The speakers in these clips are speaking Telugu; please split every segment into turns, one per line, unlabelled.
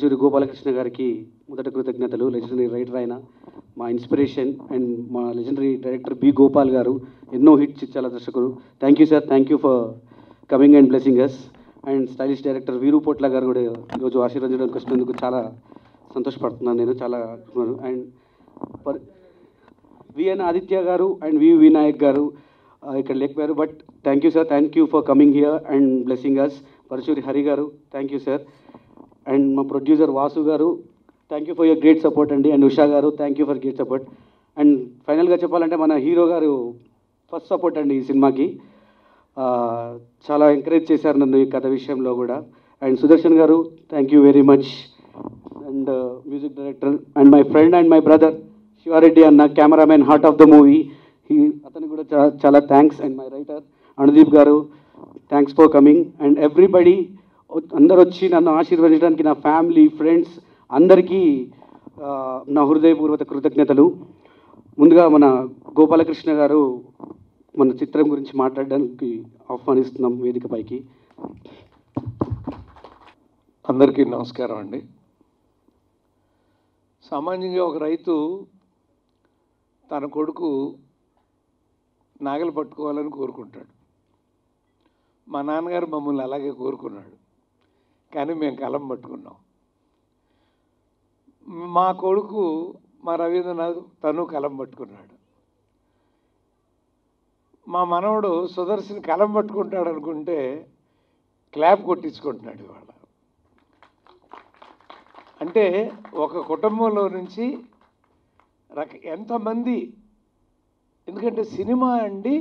పరచూరి గోపాలకృష్ణ గారికి మొదటి కృతజ్ఞతలు లెజెండరీ రైటర్ ఆయన మా ఇన్స్పిరేషన్ అండ్ మా legendary director B Gopal garu ఎన్నో హిట్స్ ఇచ్చాల దర్శకులు thank you sir thank you for coming and blessing us and stylish director Veeru Potla గారు కూడా ఈరోజు ఆశీర్వదించడానికి వచ్చినందుకు చాలా సంతోషపడుతున్నాను నేను చాలా అండ్ పర్ విఎన్ ఆదిత్య గారు అండ్ వి వినాయక్ గారు ఆ, ఇక్కడ లేకపోయారు but thank you sir thank you for coming here and blessing us Paruchuri Hari garu thank you sir and మా producer Vasu garu thank you for your great support అండి and Usha garu thank you for great support and ఫైనల్గా చెప్పాలంటే మన హీరో గారు ఫస్ట్ సపోర్ట్ అండి ఈ సినిమాకి ఆ, చాలా ఎంకరేజ్ చేశారు నన్ను ఈ కథ విషయంలో కూడా and Sudarshan garu thank you very much and music director and my friend and my brother Shiva Reddy anna cameraman heart of the movie he అతనికి కూడా చా- చాలా thanks and my writer Anudeep garu thanks for coming and everybody అందరు వచ్చి నన్ను ఆశీర్వదించడానికి నా ఫ్యామిలీ ఫ్రెండ్స్ అందరికీ ఆ, నా హృదయపూర్వక కృతజ్ఞతలు ముందుగా మన గోపాలకృష్ణ గారు మన చిత్రం గురించి మాట్లాడడానికి ఆహ్వానిస్తున్నాం వేదిక పైకి
అందరికీ నమస్కారం అండి సామాన్యంగా ఒక రైతు తన కొడుకు నాగలు పట్టుకోవాలని కోరుకుంటాడు మా నాన్నగారు మమ్మల్ని అలాగే కోరుకున్నాడు కానీ మేము కలం పట్టుకున్నాం మా కొడుకు మా రవీంద్రనాథ్ తను కలం పట్టుకున్నాడు మా మనవడు సుదర్శన్ కలం పట్టుకుంటాడు అనుకుంటే క్లాప్ కొట్టించుకుంటున్నాడు ఇవాళ అంటే ఒక కుటుంబంలో నుంచి రక ఎంతమంది ఎందుకంటే సినిమా అండి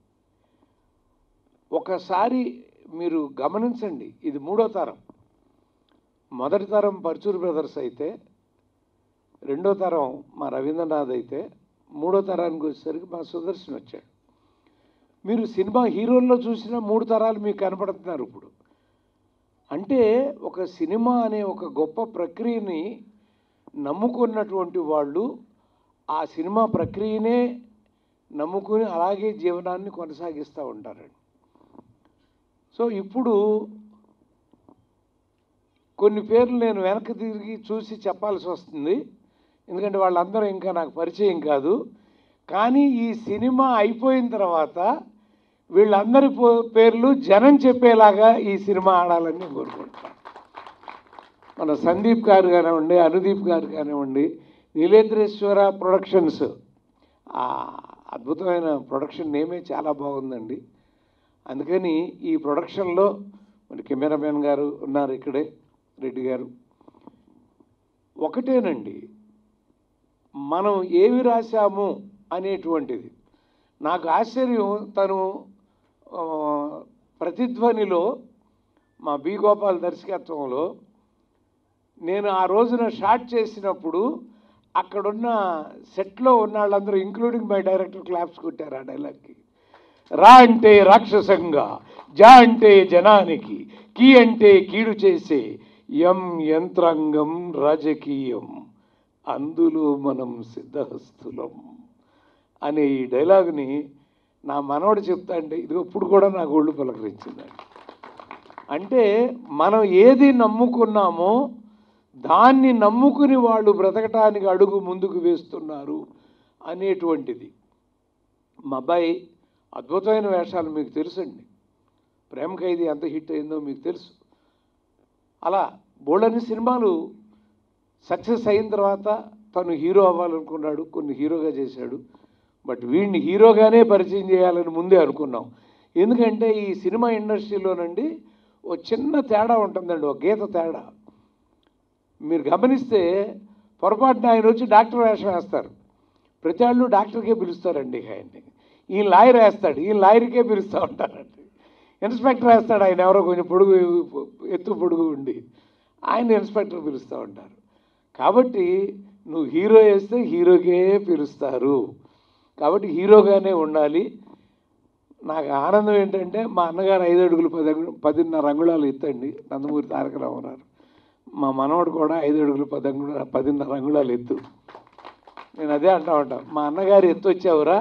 ఒకసారి మీరు గమనించండి ఇది మూడో తరం మొదటి తరం పర్చూర్ బ్రదర్స్ అయితే రెండో తరం మా రవీంద్రనాథ్ అయితే మూడో తరానికి వచ్చేసరికి మా సుదర్శన్ వచ్చాడు మీరు సినిమా హీరోల్లో చూసిన మూడు తరాలు మీకు కనపడుతున్నారు ఇప్పుడు అంటే ఒక సినిమా అనే ఒక గొప్ప ప్రక్రియని నమ్ముకున్నటువంటి వాళ్ళు ఆ సినిమా ప్రక్రియనే నమ్ముకుని అలాగే జీవనాన్ని కొనసాగిస్తూ ఉంటారండి సో ఇప్పుడు కొన్ని పేర్లు నేను వెనక్కి తిరిగి చూసి చెప్పాల్సి వస్తుంది ఎందుకంటే వాళ్ళందరూ ఇంకా నాకు పరిచయం కాదు కానీ ఈ సినిమా అయిపోయిన తర్వాత వీళ్ళందరి పో- పేర్లు జనం చెప్పేలాగా ఈ సినిమా ఆడాలని నేను కోరుకుంటున్నాను మన సందీప్ గారు కానివ్వండి అనుదీప్ గారు కానివ్వండి నీలేంద్రేశ్వర ప్రొడక్షన్స్ ఆ అద్భుతమైన ప్రొడక్షన్ నేమే చాలా బాగుందండి అందుకని ఈ ప్రొడక్షన్లో మరి కెమెరామెన్ గారు ఉన్నారు ఇక్కడే రెడ్డి గారు ఒకటేనండి మనం ఏమి రాశాము అనేటువంటిది నాకు ఆశ్చర్యం తను ఆ, ప్రతిధ్వనిలో మా బి గోపాల్ దర్శకత్వంలో నేను ఆ రోజున షాట్ చేసినప్పుడు అక్కడున్న సెట్లో ఉన్న వాళ్ళందరూ ఇంక్లూడింగ్ మై డైరెక్టర్ క్లాప్స్ కొట్టారు ఆ డైలాగ్కి రా అంటే రాక్షసంగా జా అంటే జనానికి కీ అంటే కీడు చేసే యం యంత్రాంగం రాజకీయం అందులో మనం సిద్ధహస్తులం అనే ఈ డైలాగ్ని నా మనవడు చెప్తా అంటే ఇది ఇప్పుడు కూడా నాకు ఒళ్ళు పలకరించిందండి అంటే మనం ఏది నమ్ముకున్నామో దాన్ని నమ్ముకుని వాళ్ళు బ్రతకటానికి అడుగు ముందుకు వేస్తున్నారు అనేటువంటిది మా అబ్బాయి అద్భుతమైన వేషాలు మీకు తెలుసండి ప్రేమ ఖైదీ ఎంత హిట్ అయిందో మీకు తెలుసు అలా బోల్డని సినిమాలు సక్సెస్ అయిన తర్వాత తను హీరో అవ్వాలనుకున్నాడు కొన్ని హీరోగా చేశాడు బట్ వీడిని హీరోగానే పరిచయం చేయాలని ముందే అనుకున్నాం ఎందుకంటే ఈ సినిమా ఇండస్ట్రీలోనండి ఓ చిన్న తేడా ఉంటుందండి ఒక గీత తేడా మీరు గమనిస్తే పొరపాటున ఆయన వచ్చి డాక్టర్ వేషం వేస్తారు ప్రతి వాళ్ళు డాక్టర్కే పిలుస్తారండి ఆయన్ని ఈయన లాయర్ వేస్తాడు ఈయన లాయర్కే పిలుస్తూ ఉంటారండి ఇన్స్పెక్టర్ వేస్తాడు ఆయన ఎవరో కొంచెం పొడుగు ఎత్తు పొడుగు ఉండి ఆయన ఇన్స్పెక్టర్ పిలుస్తూ ఉంటారు కాబట్టి నువ్వు హీరో వేస్తే హీరోకే పిలుస్తారు కాబట్టి హీరోగానే ఉండాలి నాకు ఆనందం ఏంటంటే మా అన్నగారు ఐదు అడుగులు పది అంగు- పదిన్నర అంగుళాలు ఎత్తండి నందమూరి తారక రామారావు మా మనవడు కూడా ఐదు అడుగులు పది అంగుళ పదిన్నర అంగుళాలు ఎత్తు నేను అదే అంటా ఉంటా మా అన్నగారు ఎత్తు వచ్చావురా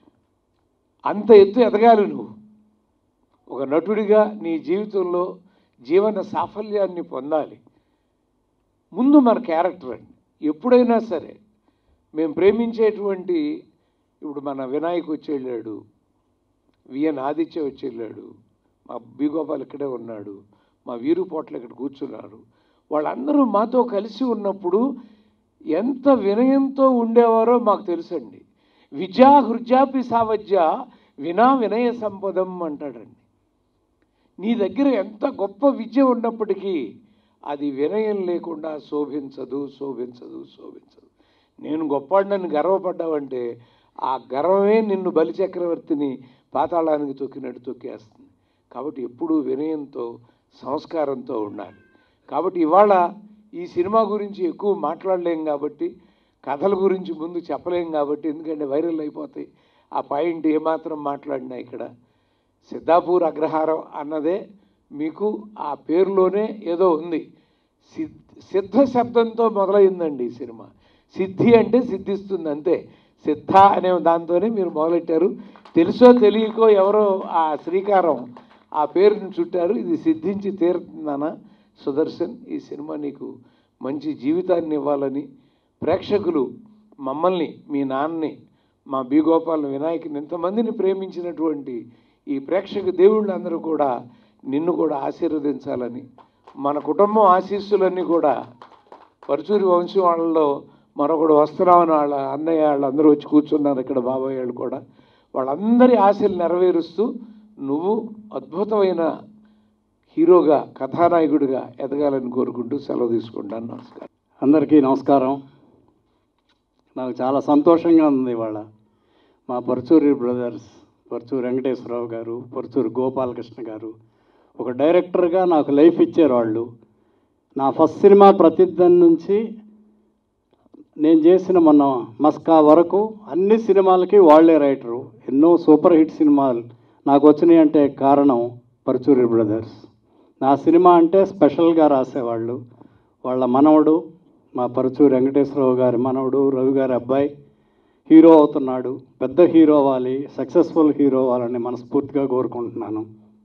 అంత ఎత్తు ఎదగాలి నువ్వు ఒక నటుడిగా నీ జీవితంలో జీవన సాఫల్యాన్ని పొందాలి ముందు మన క్యారెక్టర్ అండి ఎప్పుడైనా సరే మేము ప్రేమించేటువంటి ఇప్పుడు మన వినాయక్ వచ్చి వెళ్ళాడు విఎన్ ఆదిత్య వచ్చి వెళ్ళాడు మా బి గోపాల్ ఇక్కడే ఉన్నాడు మా వీరు పోట్ల ఇక్కడ కూర్చున్నారు వాళ్ళందరూ మాతో కలిసి ఉన్నప్పుడు ఎంత వినయంతో ఉండేవారో మాకు తెలుసండి విద్యా హృజాపి సావజ్య వినా వినయ సంపదం అంటాడండి నీ దగ్గర ఎంత గొప్ప విద్య ఉన్నప్పటికీ అది వినయం లేకుండా శోభించదు శోభించదు శోభించదు నేను గొప్పవాడినని గర్వపడ్డావంటే ఆ గర్వమే నిన్ను బలిచక్రవర్తిని పాతాళానికి తొక్కినట్టు తొక్కేస్తుంది కాబట్టి ఎప్పుడూ వినయంతో సంస్కారంతో ఉండాలి కాబట్టి ఇవాళ ఈ సినిమా గురించి ఎక్కువ మాట్లాడలేం కాబట్టి కథల గురించి ముందు చెప్పలేం కాబట్టి ఎందుకంటే వైరల్ అయిపోతాయి ఆ పాయింట్ ఏమాత్రం మాట్లాడినా ఇక్కడ సిద్ధాపూర్ అగ్రహారం అన్నదే మీకు ఆ పేరులోనే ఏదో ఉంది సిద్ సిద్ధ శబ్దంతో మొదలైందండి ఈ సినిమా సిద్ధి అంటే సిద్ధిస్తుంది అంతే సిద్ధ అనే దాంతోనే మీరు మొదలెట్టారు తెలుసో తెలియకో ఎవరో ఆ శ్రీకారం ఆ పేరుని చుట్టారు ఇది సిద్ధించి తీరుతుందనా సుదర్శన్ ఈ సినిమా నీకు మంచి జీవితాన్ని ఇవ్వాలని ప్రేక్షకులు మమ్మల్ని మీ నాన్నని మా బి గోపాల్ వినాయకుని ఇంతమందిని ప్రేమించినటువంటి ఈ ప్రేక్షక దేవుళ్ళందరూ కూడా నిన్ను కూడా ఆశీర్వదించాలని మన కుటుంబం ఆశీస్సులన్నీ కూడా పరుచూరి వంశం వాళ్ళలో మరొకడు వస్తున్నామని వాళ్ళ అన్నయ్య వాళ్ళందరూ వచ్చి కూర్చున్నారు ఇక్కడ బాబాయ్ వాళ్ళు కూడా వాళ్ళందరి ఆశలు నెరవేరుస్తూ నువ్వు అద్భుతమైన హీరోగా కథానాయకుడిగా ఎదగాలని కోరుకుంటూ సెలవు తీసుకుంటాను నమస్కారం
అందరికీ నమస్కారం నాకు చాలా సంతోషంగా ఉంది ఇవాళ మా పరుచూరి బ్రదర్స్ పరుచూరి వెంకటేశ్వరరావు గారు పరుచూరి గోపాలకృష్ణ గారు ఒక డైరెక్టర్గా నాకు లైఫ్ ఇచ్చారు వాళ్ళు నా ఫస్ట్ సినిమా ప్రతిధ్వని నుంచి నేను చేసిన మొన్న మస్కా వరకు అన్ని సినిమాలకి వాళ్ళే రైటరు ఎన్నో సూపర్ హిట్ సినిమాలు నాకు వచ్చినాయి అంటే కారణం పరుచూరి బ్రదర్స్ నా సినిమా అంటే స్పెషల్గా రాసేవాళ్ళు వాళ్ళ మనవడు మా పరుచూరి వెంకటేశ్వరరావు గారి మనవడు రవి గారి అబ్బాయి హీరో అవుతున్నాడు పెద్ద హీరో అవ్వాలి సక్సెస్ఫుల్ హీరో అవ్వాలని మనస్ఫూర్తిగా కోరుకుంటున్నాను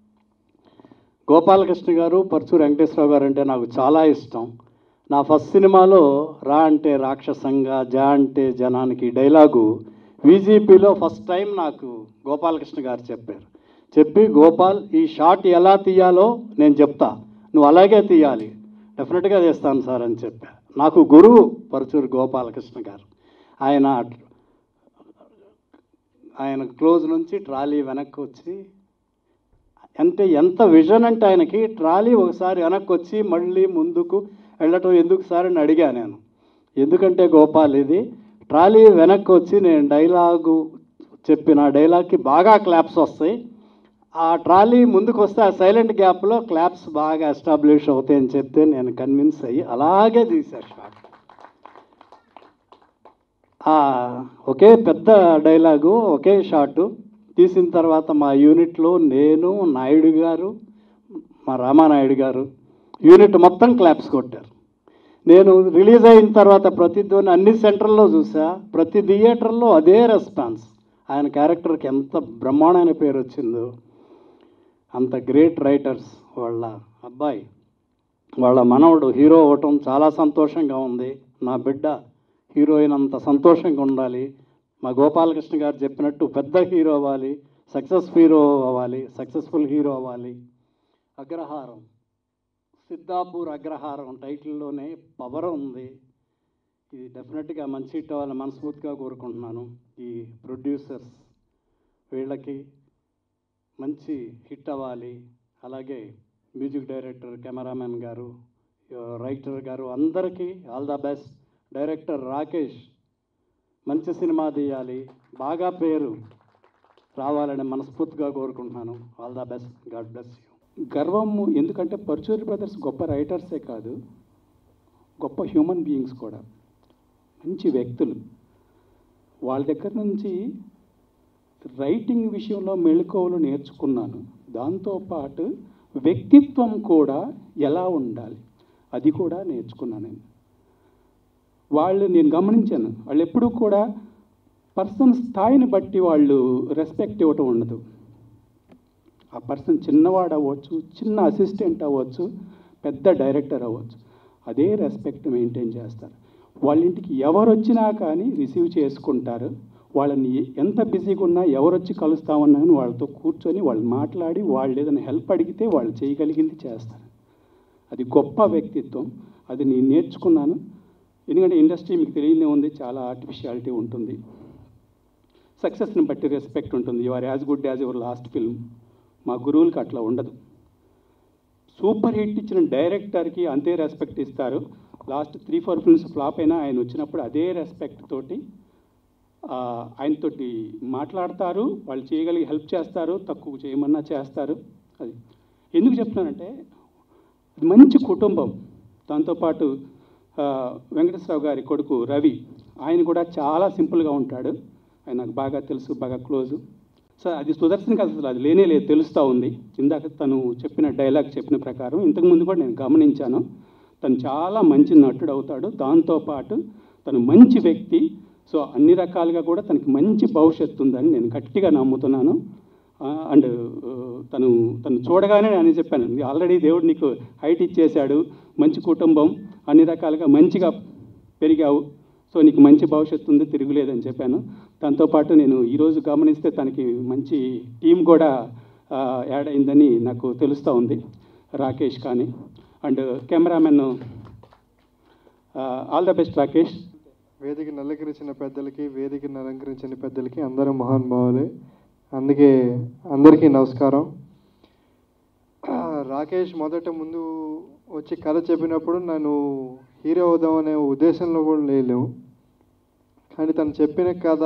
గోపాలకృష్ణ గారు పరుచూరి వెంకటేశ్వరరావు గారు అంటే నాకు చాలా ఇష్టం నా ఫస్ట్ సినిమాలో రా అంటే రాక్షసంగా జా అంటే జనానికి డైలాగు విజీపీలో ఫస్ట్ టైం నాకు గోపాలకృష్ణ గారు చెప్పారు చెప్పి గోపాల్ ఈ షాట్ ఎలా తీయాలో నేను చెప్తా నువ్వు అలాగే తీయాలి డెఫినెట్గా చేస్తాను సార్ అని చెప్పా నాకు గురువు పరుచూరు గోపాలకృష్ణ గారు ఆయన ఆయన క్లోజ్ నుంచి ట్రాలీ వెనక్కి వచ్చి అంటే ఎంత విజన్ అంటే ఆయనకి ట్రాలీ ఒకసారి వెనక్కి వచ్చి మళ్ళీ ముందుకు వెళ్ళటం ఎందుకు సార్ అని అడిగా నేను ఎందుకంటే గోపాల్ ఇది ట్రాలీ వెనక్కి వచ్చి నేను డైలాగు చెప్పిన డైలాగ్కి బాగా క్లాప్స్ వస్తాయి ఆ ట్రాలీ ముందుకు వస్తే ఆ సైలెంట్ గ్యాప్లో క్లాప్స్ బాగా ఎస్టాబ్లిష్ అవుతాయని చెప్తే నేను కన్విన్స్ అయ్యి అలాగే తీసా షాట్ ఆ ఒకే పెద్ద డైలాగు ఒకే షాటు తీసిన తర్వాత మా యూనిట్లో నేను నాయుడు గారు మా రామానాయుడు గారు యూనిట్ మొత్తం క్లాప్స్ కొట్టారు నేను రిలీజ్ అయిన తర్వాత ప్రతిధ్వని అన్ని సెంటర్లో చూసా ప్రతి థియేటర్లో అదే రెస్పాన్స్ ఆయన క్యారెక్టర్కి ఎంత బ్రహ్మాండమైన పేరు వచ్చిందో అంత గ్రేట్ రైటర్స్ వాళ్ళ అబ్బాయి వాళ్ళ మనవడు హీరో అవ్వటం చాలా సంతోషంగా ఉంది నా బిడ్డ హీరోయిన్ అంత సంతోషంగా ఉండాలి మా గోపాలకృష్ణ గారు చెప్పినట్టు పెద్ద హీరో అవ్వాలి సక్సెస్ హీరో అవ్వాలి సక్సెస్ఫుల్ హీరో అవ్వాలి అగ్రహారం సిద్ధాపూర్ అగ్రహారం టైటిల్లోనే పవర్ ఉంది ఇది డెఫినెట్గా మంచి హిట్ అవ్వాలని మనస్ఫూర్తిగా కోరుకుంటున్నాను ఈ ప్రొడ్యూసర్స్ వీళ్ళకి మంచి హిట్ అవ్వాలి అలాగే music director cameraman garu writer garu అందరికీ all the best director Rakesh మంచి సినిమా తీయాలి బాగా పేరు రావాలని మనస్ఫూర్తిగా కోరుకుంటున్నాను all the best god bless you
గర్వము ఎందుకంటే పర్చూరి బ్రదర్స్ గొప్ప రైటర్సే కాదు గొప్ప హ్యూమన్ బీయింగ్స్ కూడా మంచి వ్యక్తులు వాళ్ళ దగ్గర నుంచి రైటింగ్ విషయంలో మెళుకువలు నేర్చుకున్నాను దాంతోపాటు వ్యక్తిత్వం కూడా ఎలా ఉండాలి అది కూడా నేర్చుకున్నాను నేను వాళ్ళు నేను గమనించాను వాళ్ళు ఎప్పుడూ కూడా పర్సన్ స్థాయిని బట్టి వాళ్ళు రెస్పెక్ట్ ఇవ్వటం ఉండదు ఆ పర్సన్ చిన్నవాడు అవ్వచ్చు చిన్న అసిస్టెంట్ అవ్వచ్చు పెద్ద డైరెక్టర్ అవ్వచ్చు అదే రెస్పెక్ట్ మెయింటైన్ చేస్తారు వాళ్ళ ఇంటికి ఎవరు వచ్చినా కానీ రిసీవ్ చేసుకుంటారు వాళ్ళని ఎంత బిజీగా ఉన్నా ఎవరు వచ్చి కలుస్తామన్నా కానీ వాళ్ళతో కూర్చొని వాళ్ళు మాట్లాడి వాళ్ళు ఏదైనా హెల్ప్ అడిగితే వాళ్ళు చేయగలిగింది చేస్తారు అది గొప్ప వ్యక్తిత్వం అది నేను నేర్చుకున్నాను ఎందుకంటే ఇండస్ట్రీ మీకు తెలియనే ఉంది చాలా ఆర్టిఫిషియాలిటీ ఉంటుంది సక్సెస్ని బట్టి రెస్పెక్ట్ ఉంటుంది you are as good as your last film మా గురువులకి అట్లా ఉండదు సూపర్ హిట్ ఇచ్చిన డైరెక్టర్కి అంతే రెస్పెక్ట్ ఇస్తారు last three four films flop అయినా ఆయన వచ్చినప్పుడు అదే రెస్పెక్ట్ తోటి ఆ, ఆయనతోటి మాట్లాడతారు వాళ్ళు చేయగలిగి హెల్ప్ చేస్తారు తక్కువ చేయమన్నా చేస్తారు అది ఎందుకు చెప్తున్నానంటే అది మంచి కుటుంబం దాంతోపాటు ఆ, వెంకటేశ్వరరావు గారి కొడుకు రవి ఆయన కూడా చాలా సింపుల్గా ఉంటాడు ఆయన నాకు బాగా తెలుసు బాగా క్లోజు సో అది సుదర్శన్ కథ అసలు అది లేనే లేదు తెలుస్తూ ఉంది ఇందాక తను చెప్పిన డైలాగ్ చెప్పిన ప్రకారం ఇంతకుముందు కూడా నేను గమనించాను తను చాలా మంచి నటుడు అవుతాడు దాంతోపాటు తను మంచి వ్యక్తి సో అన్ని రకాలుగా కూడా తనకి మంచి భవిష్యత్తు ఉందని నేను గట్టిగా నమ్ముతున్నాను అండ్ తను తను చూడగానే నేను చెప్పాను ఆల్రెడీ దేవుడు నీకు హైట్ ఇచ్చేశాడు మంచి కుటుంబం అన్ని రకాలుగా మంచిగా పెరిగావు సో నీకు మంచి భవిష్యత్తు ఉంది తిరుగులేదని చెప్పాను దాంతోపాటు నేను ఈరోజు గమనిస్తే తనకి మంచి టీం కూడా ఆ, యాడ్ అయిందని నాకు తెలుస్తూ ఉంది రాకేష్ కానీ and cameraman all the best Rakesh
వేదికను అలంకరించిన పెద్దలకి వేదికను అలంకరించిన పెద్దలకి అందరూ మహానుభావులే అందుకే అందరికీ నమస్కారం రాకేష్ మొదట ముందు వచ్చి కథ చెప్పినప్పుడు నన్ను హీరో అవుదాం అనే ఉద్దేశంలో కూడా లేలేము కానీ తను చెప్పిన కథ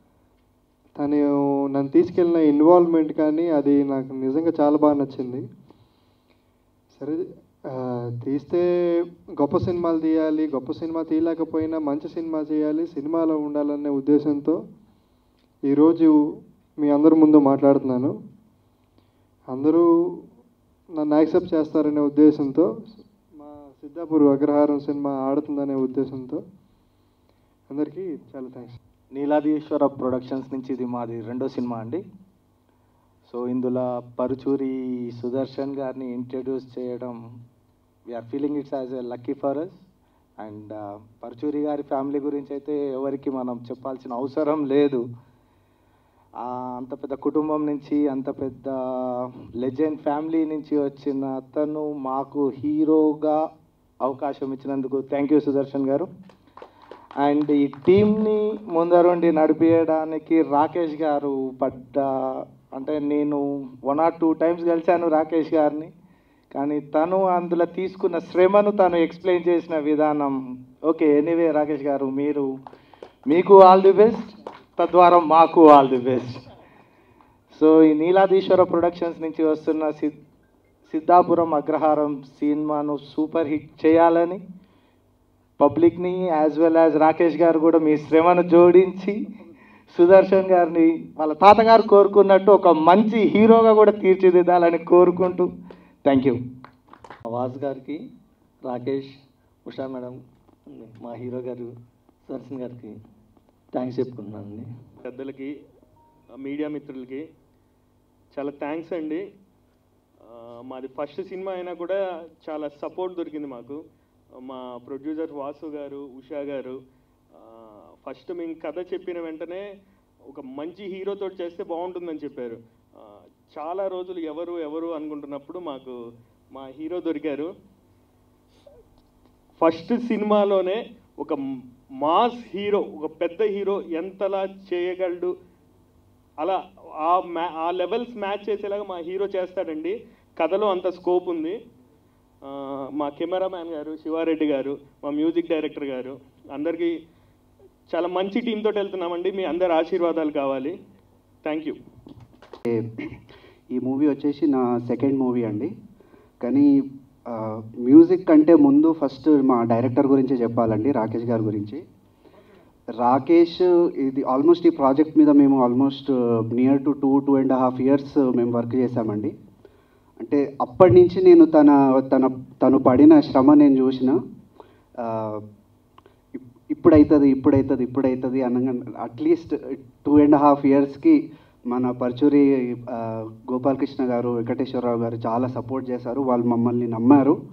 తను నన్ను తీసుకెళ్ళిన ఇన్వాల్వ్మెంట్ కానీ అది నాకు నిజంగా చాలా బాగా నచ్చింది సరే ఆ, తీస్తే గొప్ప సినిమాలు తీయాలి గొప్ప సినిమా తీయలేకపోయినా మంచి సినిమా చేయాలి సినిమాలో ఉండాలనే ఉద్దేశంతో ఈరోజు మీ అందరి ముందు మాట్లాడుతున్నాను అందరూ నన్ను యాక్సెప్ట్ చేస్తారనే ఉద్దేశంతో మా సిద్ధాపూర్ అగ్రహారం సినిమా ఆడుతుందనే ఉద్దేశంతో అందరికీ చాలా థ్యాంక్స్
నీలాదీశ్వర ప్రొడక్షన్స్ నుంచి ఇది మాది రెండో సినిమా అండి సో ఇందులో పరుచూరి సుదర్శన్ గారిని ఇంట్రడ్యూస్ చేయడం we're feeling it's as a lucky for us and Paruchuri గారి ఫ్యామిలీ గురించి అయితే ఎవరికి మనం చెప్పాల్సిన అవసరం లేదు ఆ, అంత పెద్ద కుటుంబం నుంచి అంత పెద్ద లెజెండ్ ఫ్యామిలీ నుంచి వచ్చిన అతను మాకు హీరోగా అవకాశం ఇచ్చినందుకు థ్యాంక్ యూ సుదర్శన్ గారు అండ్ ఈ టీంని ముందరుండి నడిపించడానికి రాకేష్ గారు పడ్డ అంటే నేను వన్ ఆర్ టూ టైమ్స్ కలిశాను రాకేష్ గారిని కానీ తను అందులో తీసుకున్న శ్రమను తను ఎక్స్ప్లెయిన్ చేసిన విధానం ఓకే ఎనీవే రాకేష్ గారు మీరు మీకు ఆల్ ది బెస్ట్ తద్వారా మాకు ఆల్ ది బెస్ట్ సో ఈ నీలాదీశ్వర ప్రొడక్షన్స్ నుంచి వస్తున్న సిద్ సిద్ధాపురం అగ్రహారం సినిమాను సూపర్ హిట్ చేయాలని పబ్లిక్ని యాజ్ వెల్ యాజ్ రాకేష్ గారు కూడా మీ శ్రమను జోడించి సుదర్శన్ గారిని వాళ్ళ తాతగారు కోరుకున్నట్టు ఒక మంచి హీరోగా కూడా తీర్చిదిద్దాలని కోరుకుంటూ థ్యాంక్ యూ
వాస్ గారికి రాకేష్ ఉషా మేడం మా హీరో గారు సుదర్శన్ గారికి థ్యాంక్స్ చెప్పుకుంటున్నానండి
పెద్దలకి మీడియా మిత్రులకి చాలా థ్యాంక్స్ అండి ఆ, మాది ఫస్ట్ సినిమా అయినా కూడా చాలా సపోర్ట్ దొరికింది మాకు మా ప్రొడ్యూసర్ వాసు గారు ఉషా గారు ఫస్ట్ మేము కథ చెప్పిన వెంటనే ఒక మంచి హీరోతో చేస్తే బాగుంటుందని చెప్పారు ఆ, చాలా రోజులు ఎవరు ఎవరు అనుకుంటున్నప్పుడు మాకు మా హీరో దొరికారు ఫస్ట్ సినిమాలోనే ఒక మాస్ హీరో ఒక పెద్ద హీరో ఎంతలా చేయగలడు అలా ఆ మ్యా ఆ లెవెల్స్ మ్యాచ్ చేసేలాగా మా హీరో చేస్తాడండి కథలో అంత స్కోప్ ఉంది ఆ, మా కెమెరామ్యాన్ గారు శివారెడ్డి గారు మా మ్యూజిక్ డైరెక్టర్ గారు అందరికీ చాలా మంచి టీంతో వెళ్తున్నామండి మీ అందరి ఆశీర్వాదాలు కావాలి థ్యాంక్ యూ
ఈ మూవీ వచ్చేసి నా సెకండ్ మూవీ అండి కానీ ఆ, మ్యూజిక్ కంటే ముందు ఫస్ట్ మా డైరెక్టర్ గురించి చెప్పాలండి రాకేష్ గారి గురించి రాకేష్ ఇది ఆల్మోస్ట్ ఈ ప్రాజెక్ట్ మీద మేము almost near to two two and half years మేము వర్క్ చేశామండి అంటే అప్పటి నుంచి నేను తన తన తను పడిన శ్రమ నేను చూసిన ఆ, ఇప్- ఇప్పుడైతుంది ఇప్పుడైతుంది ఇప్పుడైతుంది అనగా అట్లీస్ట్ టూ అండ్ హాఫ్ ఇయర్స్కి మన పరచూరి ఆ, గోపాలకృష్ణ గారు వెంకటేశ్వరరావు గారు చాలా సపోర్ట్ చేశారు వాళ్ళు మమ్మల్ని నమ్మారు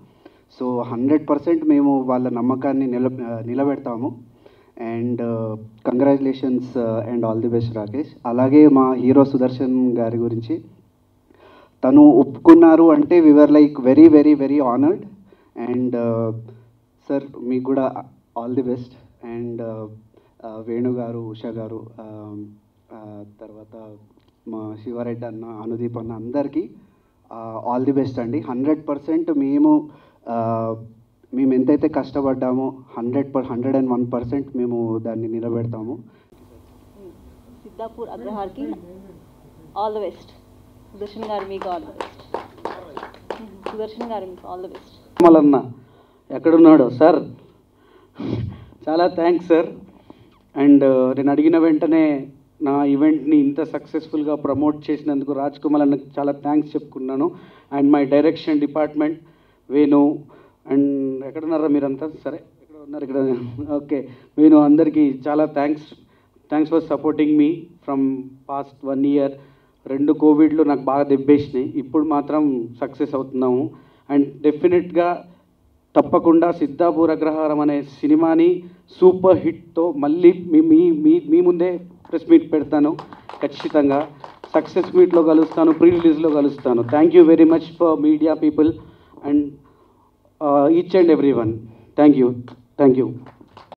సో హండ్రెడ్ పర్సెంట్ మేము వాళ్ళ నమ్మకాన్ని నిల నిలబెడతాము and congratulations and all the best Rakesh అలాగే మా హీరో సుదర్శన్ గారి గురించి తను ఒప్పుకున్నారు అంటే we were like very very very honoured and sir మీకు కూడా all the best and Venu garu Usha గారు um, uh, తర్వాత మా శివారెడ్డి అన్న అనుదీప్ అన్న అందరికీ ఆల్ ది బెస్ట్ అండి హండ్రెడ్ పర్సెంట్ మేము uh, మేము ఎంతైతే కష్టపడ్డామో hundred per hundred and one percent మేము దాన్ని నిలబెడతాము
సిద్ధాపూర్ అగ్రహార్కి all the best Sudarshan garu మీకు all the best Sudarshan garu మీకు ఆల్ ద బెస్ట్
మలన్న ఎక్కడున్నాడో సార్ చాలా థ్యాంక్స్ సార్ అండ్ నేను అడిగిన వెంటనే నా ఈవెంట్ని ఇంత సక్సెస్ఫుల్గా ప్రమోట్ చేసినందుకు రాజ్ కుమార్ అన్నకు చాలా థ్యాంక్స్ చెప్పుకున్నాను and my direction department Venu and ఎక్కడున్నారా మీరంతా సరే ఎక్కడ ఉన్నారు ఇక్కడ ఓకే వేణు అందరికీ చాలా thanks thanks for supporting me from past one year రెండు కోవిడ్లు నాకు బాగా దెబ్బేసినాయి ఇప్పుడు మాత్రం సక్సెస్ అవుతున్నాము అండ్ డెఫినెట్గా తప్పకుండా సిద్ధాపూర్ అగ్రహారం అనే సినిమాని సూపర్ హిట్తో మళ్ళీ మీ మీ మీ మీ ముందే ప్రెస్ మీట్ పెడతాను ఖచ్చితంగా సక్సెస్ మీట్లో కలుస్తాను ప్రీ రిలీజ్లో కలుస్తాను thank you very much for media people and each and every one thank you thank you